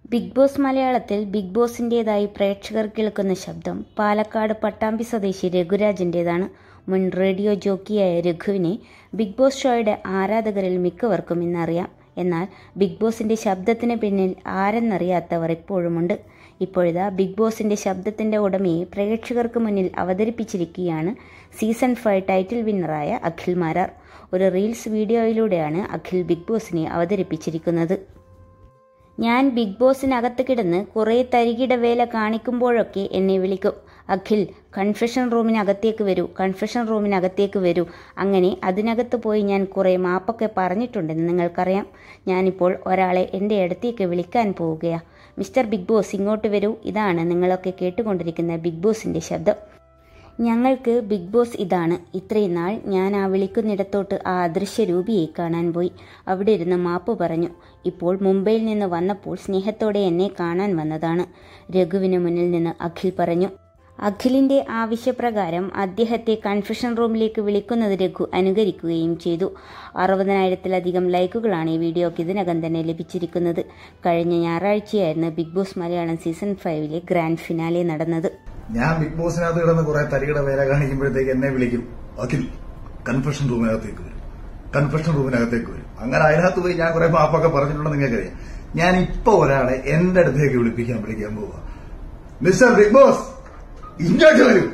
big Boss മലയാളത്തിൽ Bigg ബോസിൻ്റേതായി പ്രേക്ഷകർ കേൾക്കുന്ന ശബ്ദം പാലക്കാട് പട്ടാമ്പി സ്വദേശി രഘുരാജിൻ്റേതാണ് മുൻ റേഡിയോ ജോക്കിയായ രഘുവിനെ ബിഗ് ബോസ് ഷോയുടെ ആരാധകരിൽ മിക്കവർക്കും ഇന്നറിയാം എന്നാൽ ബിഗ് ബോസിൻ്റെ ശബ്ദത്തിന് പിന്നിൽ ആരെന്നറിയാത്തവർ ഇപ്പോഴുമുണ്ട് ഇപ്പോഴിതാ ബിഗ് ബോസിൻ്റെ ശബ്ദത്തിൻ്റെ ഉടമയെ പ്രേക്ഷകർക്ക് മുന്നിൽ അവതരിപ്പിച്ചിരിക്കുകയാണ് സീസൺ ഫൈവ് ടൈറ്റിൽ വിന്നറായ അഖിൽ മാരാർ ഒരു റീൽസ് വീഡിയോയിലൂടെയാണ് അഖിൽ ബിഗ് ബോസിനെ അവതരിപ്പിച്ചിരിക്കുന്നത് ഞാൻ ബിഗ് ബോസിനകത്ത് കിടന്ന് കുറേ തരികിട വേല കാണിക്കുമ്പോഴൊക്കെ എന്നെ വിളിക്കും അഖിൽ കൺഫെഷൻ റൂമിനകത്തേക്ക് വരൂ കൺഫെഷൻ റൂമിനകത്തേക്ക് വരൂ അങ്ങനെ അതിനകത്ത് പോയി ഞാൻ കുറേ മാപ്പൊക്കെ പറഞ്ഞിട്ടുണ്ടെന്ന് നിങ്ങൾക്കറിയാം ഞാനിപ്പോൾ ഒരാളെ എൻ്റെ അടുത്തേക്ക് വിളിക്കാൻ പോവുകയാണ് മിസ്റ്റർ ബിഗ് ബോസ് ഇങ്ങോട്ട് വരൂ ഇതാണ് നിങ്ങളൊക്കെ കേട്ടുകൊണ്ടിരിക്കുന്ന ബിഗ് ബോസിൻ്റെ ശബ്ദം ഞങ്ങൾക്ക് ബിഗ് ബോസ് ഇതാണ് ഇത്രയും നാൾ ഞാൻ ആ വിളിക്കുന്നിടത്തോട്ട് ആ അദൃശ്യരൂപിയെ കാണാൻ പോയി അവിടെ ഇരുന്ന് മാപ്പ് പറഞ്ഞു ഇപ്പോൾ മുംബൈയിൽ നിന്ന് വന്നപ്പോൾ സ്നേഹത്തോടെ എന്നെ കാണാൻ വന്നതാണ് രഘുവിന് മുന്നിൽ നിന്ന് അഖിൽ പറഞ്ഞു അഖിലിന്റെ ആവശ്യപ്രകാരം അദ്ദേഹത്തെ കൺഫെഷൻ റൂമിലേക്ക് വിളിക്കുന്നത് രഘു അനുകരിക്കുകയും ചെയ്തു അറുപതിനായിരത്തിലധികം ലൈക്കുകളാണ് ഈ വീഡിയോക്ക് ഇതിനകം തന്നെ ലഭിച്ചിരിക്കുന്നത് കഴിഞ്ഞ ഞായറാഴ്ചയായിരുന്നു ബിഗ് ബോസ് മലയാളം സീസൺ ഫൈവിലെ ഗ്രാൻഡ് ഫിനാലെ നടന്നത് ഞാൻ ബിഗ് ബോസിനകത്ത് കിടന്ന് കുറെ തരികിട വേല കാണിക്കുമ്പോഴത്തേക്ക് എന്നെ വിളിക്കും അഖിൽ കൺഫെഷൻ റൂമിനകത്തേക്ക് വരും കൺഫെഷൻ റൂമിനകത്തേക്ക് വരും അങ്ങനെ അതിനകത്ത് പോയി ഞാൻ കുറെ മാപ്പൊക്കെ പറഞ്ഞിട്ടുണ്ടെന്ന് നിങ്ങൾക്കറിയാം ഞാൻ ഇപ്പൊ ഒരാളെ എന്റെ അടുത്തേക്ക് വിളിപ്പിക്കാൻ വിളിക്കാൻ പോവാ മിസ്റ്റർ ബിഗ് ബോസ് ഇങ്ങോട്ട് വരും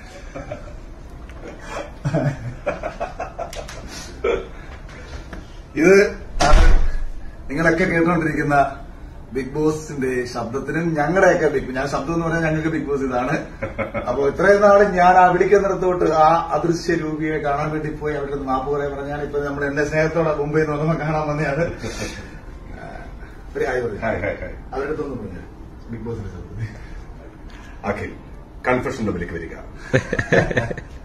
ഇത് ആണ് നിങ്ങളൊക്കെ കേട്ടുകൊണ്ടിരിക്കുന്ന ബിഗ് ബോസിന്റെ ശബ്ദത്തിനും ഞങ്ങളുടെയൊക്കെ ബിഗ് ഞാൻ ശബ്ദം എന്ന് പറഞ്ഞാൽ ഞങ്ങൾക്ക് ബിഗ് ബോസ് ഇതാണ് അപ്പൊ ഇത്രയും നാള് ഞാൻ ആ വിളിക്കുന്നിടത്തോട്ട് ആ അദൃശ്യ രൂപിയെ കാണാൻ വേണ്ടി പോയി അവരുടെ അടുത്ത് മാപ്പ് പറയാൻ പറഞ്ഞാൽ ഇപ്പൊ നമ്മൾ എന്റെ സ്നേഹത്തോടെ മുംബൈയിൽ നിന്ന് വന്നപ്പോ കാണാൻ വന്നതാണ് ഒരു ആയി പറഞ്ഞു ഹായ് ഹായ് ഹായ് അവരുടെ അടുത്തൊന്നും പറഞ്ഞു ബിഗ് ബോസിന്റെ ശബ്ദത്തിൽ അഖിൽ കൺഫെഷൻ റൂമിലേക്ക് വരിക